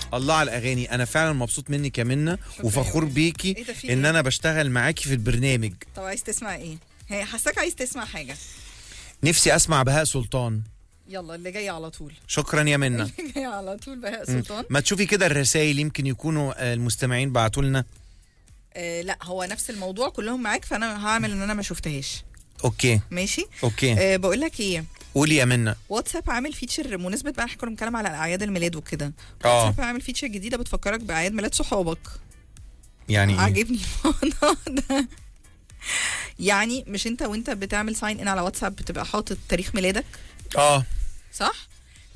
الله على الاغاني انا فعلا مبسوط منك يا منى وفخور يا بيكي إيه ده في ان إيه؟ انا بشتغل معاكي في البرنامج طب عايز تسمع ايه هي حاساك عايز تسمع حاجه نفسي اسمع بهاء سلطان يلا اللي جاي على طول شكرا يا منى اللي جاي على طول بهاء سلطان ما تشوفي كده الرسائل يمكن يكونوا آه، المستمعين بعتوا لنا آه لا هو نفس الموضوع كلهم معاك فانا هعمل ان انا ما شفتهاش اوكي ماشي اوكي آه بقول لك ايه قولي يا منى واتساب عامل فيتشر مناسبة بقى احنا كنا بنتكلم على اعياد الميلاد وكده آه. واتساب عامل فيتشر جديده بتفكرك باعياد ميلاد صحابك يعني ايه عاجبني الموضوع ده يعني مش انت وانت بتعمل ساين ان على واتساب بتبقى حاطط تاريخ ميلادك اه صح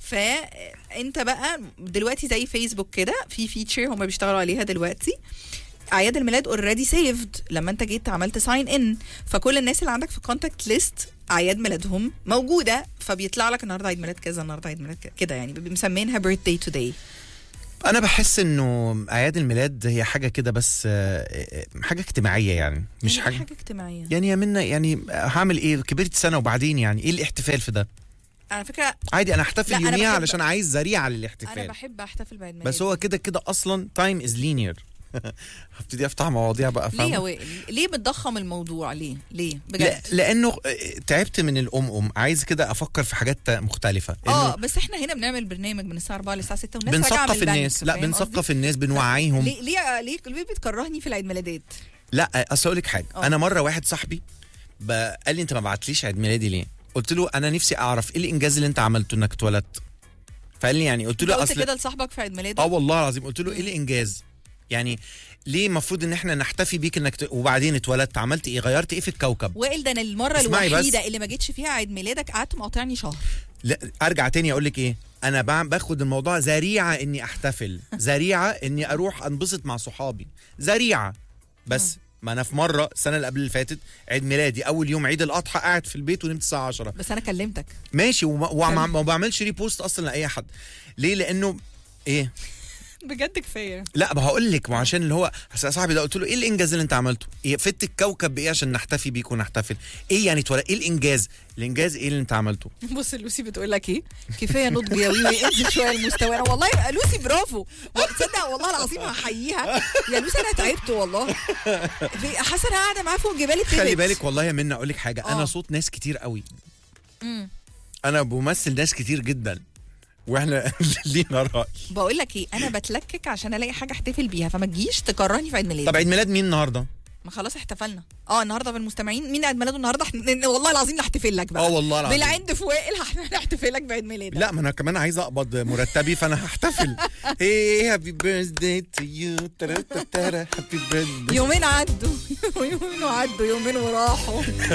فانت بقى دلوقتي زي فيسبوك كده في فيتشر هم بيشتغلوا عليها دلوقتي اعياد الميلاد اوريدي سيفد لما انت جيت عملت ساين ان فكل الناس اللي عندك في كونتاكت ليست اعياد ميلادهم موجوده فبيطلع لك النهارده عيد ميلاد كذا النهارده عيد ميلاد كذا كده يعني بيبقوا مسمينها بيرث داي توداي انا بحس انه اعياد الميلاد هي حاجه كده بس آه، آه، حاجه اجتماعيه يعني مش يعني حاجه حاجه اجتماعيه يعني يا منى يعني هعمل ايه كبرت سنه وبعدين يعني ايه الاحتفال في ده على فكره عادي انا احتفل لا، أنا يوميها بحب- علشان عايز ذريعه انا للاحتفال بحب احتفل بعيد ميلادي بس هو كده كده اصلا تايم از لينير هبتدي افتح مواضيع بقى ليه يا فاهم وائل ليه بتضخم الموضوع ليه ليه لا بجد لانه تعبت من الام ام عايز كده افكر في حاجات مختلفه اه إنه بس احنا هنا بنعمل برنامج من الساعه 4 للساعه 6 والناس راجعه من بنثقف البنك، الناس لا فاهم قصدي؟ بنثقف الناس بنوعيهم ليه ليه ليه ليه بتكرهني في العيد ميلادات لا اصل اقول لك حاجه آه. انا مره واحد صاحبي ب- قال لي انت ما بعتليش عيد ميلادي ليه قلت له انا نفسي اعرف ايه الانجاز اللي انت عملته انك اتولدت فقال لي يعني قلت انت له قلت اصل كده لصاحبك في عيد ميلادك اه والله العظيم قلت له ايه الانجاز يعني ليه المفروض ان احنا نحتفي بيك انك ت... وبعدين اتولدت عملت ايه غيرت ايه في الكوكب وائل ده انا المره اسمعي بس. الوحيده اللي ما جيتش فيها عيد ميلادك قعدت مقاطعني شهر لا ارجع تاني اقول لك ايه انا بع- باخد الموضوع ذريعه اني احتفل ذريعه اني اروح انبسط مع صحابي ذريعه بس ما انا في مره السنه اللي قبل اللي فاتت عيد ميلادي اول يوم عيد الاضحى قاعد في البيت ونمت الساعه 10 بس انا كلمتك ماشي وما, وما ما بعملش ريبوست اصلا لاي حد ليه لانه ايه بجد كفايه لا ما هقول لك ما عشان اللي هو أصل صاحبي ده قلت له ايه الانجاز اللي انت عملته؟ إيه فت الكوكب بايه عشان نحتفي بيك ونحتفل؟ ايه يعني تولى ايه الانجاز؟ الانجاز ايه اللي انت عملته؟ بص لوسي بتقول لك ايه كفايه نضج يا ويوي انزل شويه المستوى انا والله لوسي برافو تصدق والله العظيم هحييها يا لوسي انا تعبت والله في- حاسه انا قاعده معاه فوق جبال التبت خلي بالك والله يا منى اقول لك حاجه انا آه. صوت ناس كتير قوي مم. انا بمثل ناس كتير جدا واحنا لينا راي بقول لك ايه انا بتلكك عشان الاقي حاجه احتفل بيها فما تجيش تكرهني في عيد ميلادي طب عيد ميلاد مين النهارده؟ ما خلاص احتفلنا اه النهارده بالمستمعين مين عيد ميلاده النهارده احنا والله العظيم نحتفل لك بقى اه والله العظيم بالعند في وائل هنحتفل لك بعيد ميلادك لا ما انا كمان عايز اقبض مرتبي فانا هحتفل هي هابي بيرثداي تو يو هابي بيرثداي يومين عدوا يومين وعدوا يومين وراحوا